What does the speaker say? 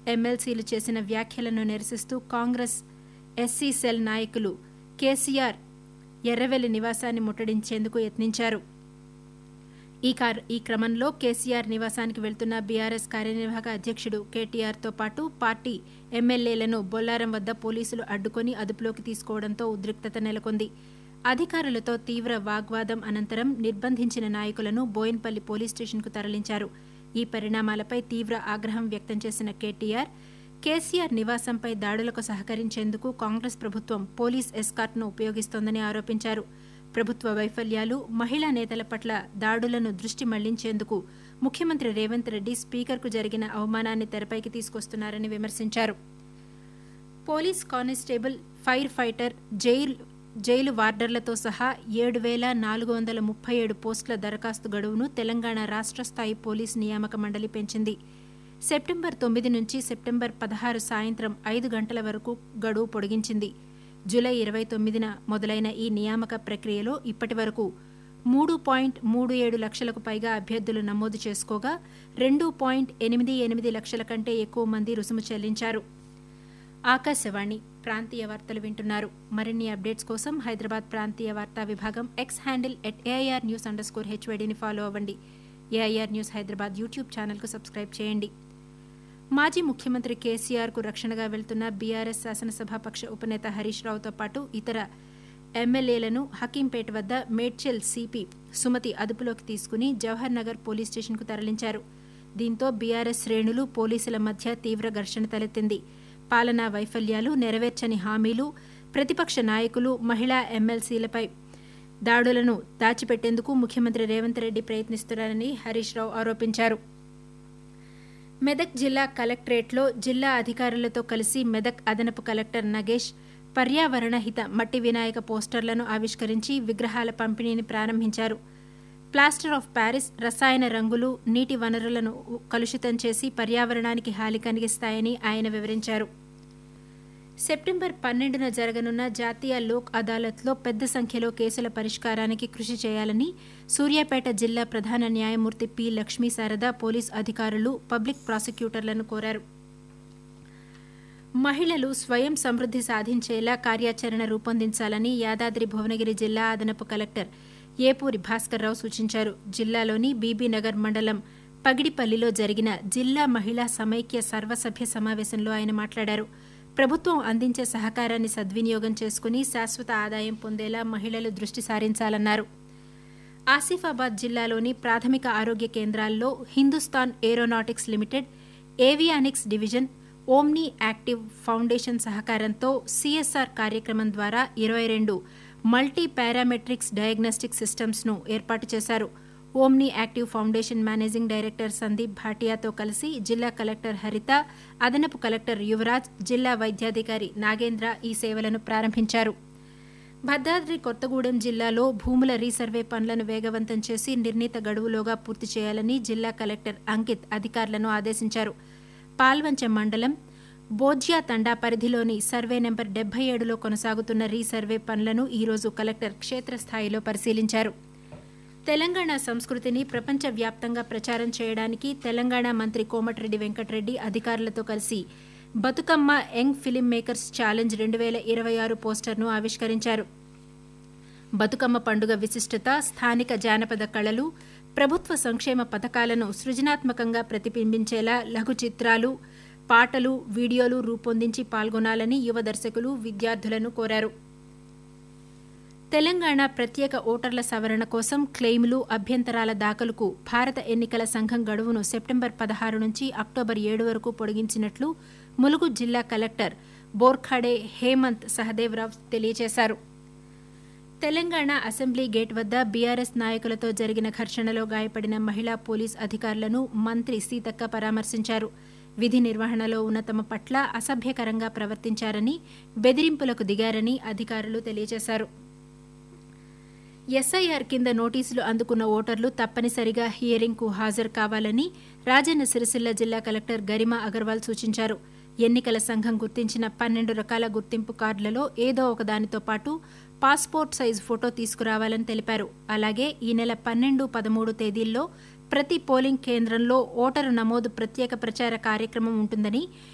ఎమ్మెల్సీలు చేసిన వ్యాఖ్యలను నిరసిస్తూ కాంగ్రెస్ ఎస్సీ సెల్ నాయకులు కేసీఆర్ ఎర్రవెల్లి నివాసాన్ని ముట్టడించేందుకు యత్నించారు ఈ కార్ ఈ క్రమంలో కేసీఆర్ నివాసానికి వెళ్తున్న బీఆర్ఎస్ కార్యనిర్వాహక అధ్యక్షుడు కేటీఆర్తో పాటు పార్టీ ఎమ్మెల్యేలను బొల్లారం వద్ద పోలీసులు అడ్డుకొని అదుపులోకి తీసుకోవడంతో ఉద్రిక్తత నెలకొంది అధికారులతో తీవ్ర వాగ్వాదం అనంతరం నిర్బంధించిన నాయకులను బోయిన్పల్లి పోలీస్ స్టేషన్కు తరలించారు ఈ పరిణామాలపై తీవ్ర ఆగ్రహం వ్యక్తం చేసిన కేటీఆర్ కేసీఆర్ నివాసంపై దాడులకు సహకరించేందుకు కాంగ్రెస్ ప్రభుత్వం పోలీస్ ఎస్కార్ట్ను ఉపయోగిస్తోందని ఆరోపించారు ప్రభుత్వ వైఫల్యాలు మహిళా నేతల పట్ల దాడులను దృష్టి మళ్లించేందుకు ముఖ్యమంత్రి రేవంత్ రెడ్డి స్పీకర్కు జరిగిన అవమానాన్ని తెరపైకి తీసుకొస్తున్నారని విమర్శించారు police constable fire fighter jail jail వార్డర్లతో సహా ఏడు వేల నాలుగు వందల ముప్పై ఏడు పోస్టుల దరఖాస్తు గడువును తెలంగాణ రాష్ట్ర స్థాయి పోలీస్ నియామక మండలి పెంచింది సెప్టెంబర్ తొమ్మిది నుంచి సెప్టెంబర్ పదహారు సాయంత్రం ఐదు గంటల వరకు గడువు పొడిగించింది జూలై ఇరవై తొమ్మిదిన మొదలైన ఈ నియామక ప్రక్రియలో ఇప్పటి వరకు మూడు పాయింట్ మూడు ఏడు లక్షలకు పైగా అభ్యర్థులు నమోదు చేసుకోగా రెండు పాయింట్ ఎనిమిది ఎనిమిది లక్షల కంటే ఎక్కువ మంది రుసుము చెల్లించారు ఆకాశవాణి ప్రాంతీయ వార్తలు వింటున్నారు మరిన్ని అప్డేట్స్ కోసం హైదరాబాద్ ప్రాంతీయ వార్తా విభాగం X handle at AIR news under score హెచ్వైడీని ఫాలో అవ్వండి ఏఐఆర్ న్యూస్ హైదరాబాద్ యూట్యూబ్ ఛానల్కు సబ్స్క్రైబ్ చేయండి మాజీ ముఖ్యమంత్రి కేసీఆర్కు రక్షణగా వెళ్తున్న బీఆర్ఎస్ శాసనసభాపక్ష ఉపనేత హరీష్ రావుతో పాటు ఇతర ఎమ్మెల్యేలను హకీంపేట వద్ద మేడ్చల్ సిపి సుమతి అదుపులోకి తీసుకుని జవహర్ నగర్ పోలీస్ స్టేషన్కు తరలించారు దీంతో బీఆర్ఎస్ శ్రేణులు పోలీసుల మధ్య తీవ్ర ఘర్షణ తలెత్తింది పాలనా వైఫల్యాలు నెరవేర్చని హామీలు ప్రతిపక్ష నాయకులు మహిళా ఎమ్మెల్సీలపై దాడులను దాచిపెట్టేందుకు ముఖ్యమంత్రి రేవంత్ రెడ్డి ప్రయత్నిస్తున్నారని హరీష్ రావు ఆరోపించారు మెదక్ జిల్లా కలెక్టరేట్లో జిల్లా అధికారులతో కలిసి మెదక్ అదనపు కలెక్టర్ నగేష్ పర్యావరణ హిత మట్టి వినాయక పోస్టర్లను ఆవిష్కరించి విగ్రహాల పంపిణీని ప్రారంభించారు ప్లాస్టర్ ఆఫ్ ప్యారిస్ రసాయన రంగులు నీటి వనరులను కలుషితం చేసి పర్యావరణానికి హాని కలిగిస్తాయని ఆయన వివరించారు సెప్టెంబర్ పన్నెండున జరగనున్న జాతీయ లోక్ అదాలత్లో పెద్ద సంఖ్యలో కేసుల పరిష్కారానికి కృషి చేయాలని సూర్యాపేట జిల్లా ప్రధాన న్యాయమూర్తి పి లక్ష్మీ శారద పోలీస్ అధికారులు పబ్లిక్ ప్రాసిక్యూటర్లను కోరారు మహిళలు స్వయం సమృద్ది సాధించేలా కార్యాచరణ రూపొందించాలని యాదాద్రి భువనగిరి జిల్లా అదనపు కలెక్టర్ ఏపూరి భాస్కర్రావు సూచించారు జిల్లాలోని బీబీనగర్ మండలం పగిడిపల్లిలో జరిగిన జిల్లా మహిళా సమైక్య సర్వసభ్య సమావేశంలో ఆయన మాట్లాడారు ప్రభుత్వం అందించే సహకారాన్ని సద్వినియోగం చేసుకుని శాశ్వత ఆదాయం పొందేలా మహిళలు దృష్టి సారించాలన్నారు ఆసిఫాబాద్ జిల్లాలోని ప్రాథమిక ఆరోగ్య కేంద్రాల్లో Hindustan aeronautics limited avionics division Omni Active foundation సహకారంతో సిఎస్ఆర్ కార్యక్రమం ద్వారా ఇరవై రెండు మల్టీ పారామెట్రిక్స్ డయాగ్నోస్టిక్ సిస్టమ్స్ను ఏర్పాటు చేశారు Omni Active foundation managing director Sandeep భాటియాతో కలిసి జిల్లా కలెక్టర్ హరిత అదనపు కలెక్టర్ యువరాజ్ జిల్లా వైద్యాధికారి నాగేంద్ర ఈ సేవలను ప్రారంభించారు భద్రాద్రి కొత్తగూడెం జిల్లాలో భూముల రీసర్వే పనులను వేగవంతం చేసి నిర్ణీత గడువులోగా పూర్తి చేయాలని జిల్లా కలెక్టర్ అంకిత్ అధికారులను ఆదేశించారు పాల్వంచ మండలం బోధ్యా తండా పరిధిలోని సర్వే నెంబర్ డెబ్బై ఏడులో కొనసాగుతున్న రీసర్వే పనులను ఈరోజు కలెక్టర్ క్షేత్రస్థాయిలో పరిశీలించారు తెలంగాణ సంస్కృతిని ప్రపంచవ్యాప్తంగా ప్రచారం చేయడానికి తెలంగాణ మంత్రి కోమటిరెడ్డి వెంకటరెడ్డి అధికారులతో కలిసి Bathukamma young film makers challenge రెండు వేల ఇరవై ఆరు పోస్టర్ను ఆవిష్కరించారు బతుకమ్మ పండుగ విశిష్టత స్థానిక జానపద కళలు ప్రభుత్వ సంక్షేమ పథకాలను సృజనాత్మకంగా ప్రతిబింబించేలా లఘు చిత్రాలు పాటలు వీడియోలు రూపొందించి పాల్గొనాలని యువ దర్శకులు విద్యార్థులను కోరారు తెలంగాణ ప్రత్యేక ఓటర్ల సవరణ కోసం క్లెయిములు అభ్యంతరాల దాఖలుకు భారత ఎన్నికల సంఘం గడువును సెప్టెంబర్ పదహారు నుంచి అక్టోబర్ ఏడు వరకు పొడిగించినట్లు ములుగు జిల్లా కలెక్టర్ బోర్ఖాడే హేమంత్ సహదేవరావు తెలియజేశారు తెలంగాణ అసెంబ్లీ గేట్ వద్ద బీఆర్ఎస్ నాయకులతో జరిగిన ఘర్షణలో గాయపడిన మహిళా పోలీస్ అధికారులను మంత్రి సీతక్క పరామర్శించారు విధి నిర్వహణలో ఉన్న తమ పట్ల అసభ్యకరంగా ప్రవర్తించారని బెదిరింపులకు దిగారని అధికారులు తెలియజేశారు ఎస్ఐఆర్ కింద నోటీసులు అందుకున్న ఓటర్లు తప్పనిసరిగా హియరింగ్కు హాజరు కావాలని రాజన్న సిరిసిల్ల జిల్లా కలెక్టర్ గరిమా అగర్వాల్ సూచించారు ఎన్నికల సంఘం గుర్తించిన పన్నెండు రకాల గుర్తింపు కార్డులలో ఏదో ఒకదానితో పాటు పాస్పోర్ట్ సైజ్ ఫోటో తీసుకురావాలని తెలిపారు అలాగే ఈ నెల పన్నెండు పదమూడు తేదీల్లో ప్రతి పోలింగ్ కేంద్రంలో ఓటరు నమోదు ప్రత్యేక ప్రచార కార్యక్రమం ఉంటుందని